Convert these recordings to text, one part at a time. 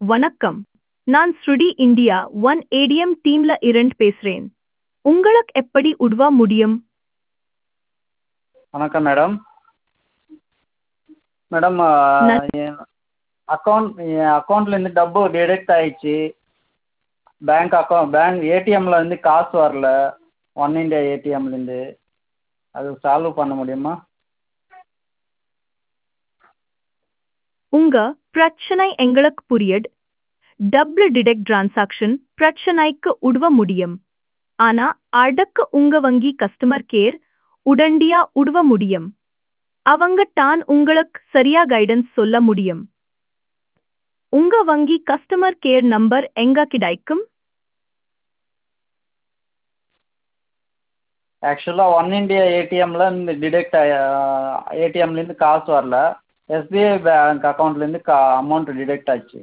வணக்கம் நான் ஸ்ருடி இந்தியா ஒன் ஏடிஎம் டீம்ல இருந்து பேசுறேன் உங்களுக்கு எப்படி உதவ முடியும் வணக்கம் மேடம் மேடம் நான்- என் அக்கௌண்ட் என் அக்கௌண்ட்லேருந்து டப்பு டிடெக்ட் ஆயிடுச்சு பேங்க் அக்கௌண்ட் பேங்க் ஏடிஎம்மில் வந்து காசு வரல ஒன் இண்டியா ஏடிஎம்லேருந்து அது சால்வ் பண்ண முடியுமா உங்க பிரச்சனை எங்களுக்கு புரியுது டபுள் டிடெக்ட் டிரான்சாக்ஷன் பிரச்சனைக்கு உதவ முடியும் ஆனா அடக்கு உங்க வங்கி கஸ்டமர் கேர் உடனடியா உதவ முடியும் அவங்க தான் உங்களுக்கு சரியா கைடன்ஸ் சொல்ல முடியும் உங்க வங்கி கஸ்டமர் கேர் நம்பர் எங்க கிடைக்கும் ஆக்சுவலாக ஒன் இண்டியா ஏடிஎம்மில் இந்த டிடெக்ட் ஏடிஎம்லேருந்து காசு வரல எஸ்பிஐ பேங்க் அக்கௌண்ட்லேருந்து கா அமௌண்ட் டிடெக்ட் ஆச்சு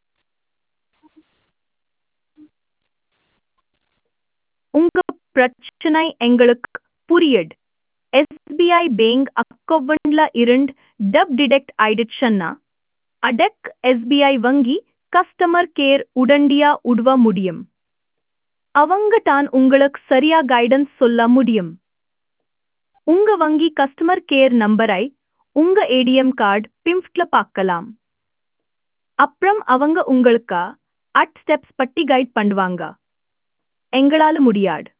உங்க பிரச்சனை எங்களுக்கு புரியுது எஸ்பிஐ பேங்க் அக்கௌண்ட்ல இருந்து டப் டிடெக்ட் ஆயிடுச்சுன்னா அடக் எஸ்பிஐ வங்கி கஸ்டமர் கேர் உடனடியா உதவ முடியும் அவங்க தான் உங்களுக்கு சரியா கைடன்ஸ் சொல்ல முடியும் உங்க வங்கி கஸ்டமர் கேர் நம்பரை உங்க ஏடிஎம் கார்டு பிம்ப்ட்ல பார்க்கலாம் அப்புறம் அவங்க உங்களுக்கு அட் ஸ்டெப்ஸ் பத்தி கைட் பண்ணுவாங்க எங்களால முடியாது